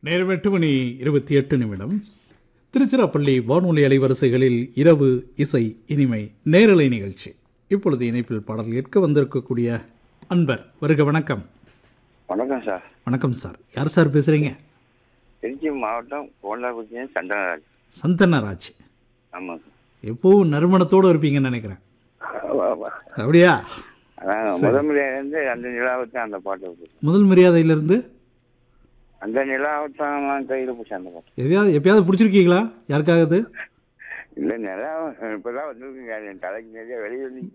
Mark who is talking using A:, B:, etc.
A: நேரம் எட்டு மணி இருபத்தி எட்டு நிமிடம் திருச்சிராப்பள்ளி வானொலி அலைவரிசைகளில் இரவு இசை இனிமை நேரலை நிகழ்ச்சி இப்பொழுது இணைப்பில் பாடல் கேட்க வந்திருக்கக்கூடிய அன்பர் வருக வணக்கம்
B: வணக்கம் சார்
A: வணக்கம் சார் யார் சார் பேசுறீங்க
B: திருச்சி மாவட்டம் கோண்டாக்குச்சி சண்டனராஜ்
A: சந்தனராஜ்
B: ஆமாம்
A: எப்பவும் நறுமணத்தோடு இருப்பீங்கன்னு நினைக்கிறேன்
B: சார்
A: அப்படியா
B: அதான் முதன்முறையிலேருந்து அந்த நிலாவத்தான் அந்த பாட்டு இருக்கு
A: முதல் மரியாதையிலிருந்து
B: அந்த நிலாவத்தான் நான் கையில் பிடிச்ச அந்த பாட்டு
A: எதையாவது எப்பயாவது பிடிச்சிருக்கீங்களா யாருக்காவது
B: இல்லை நிலா இப்போதான் வந்துருக்குங்க என் தலைக்கு நிறைய வெளியே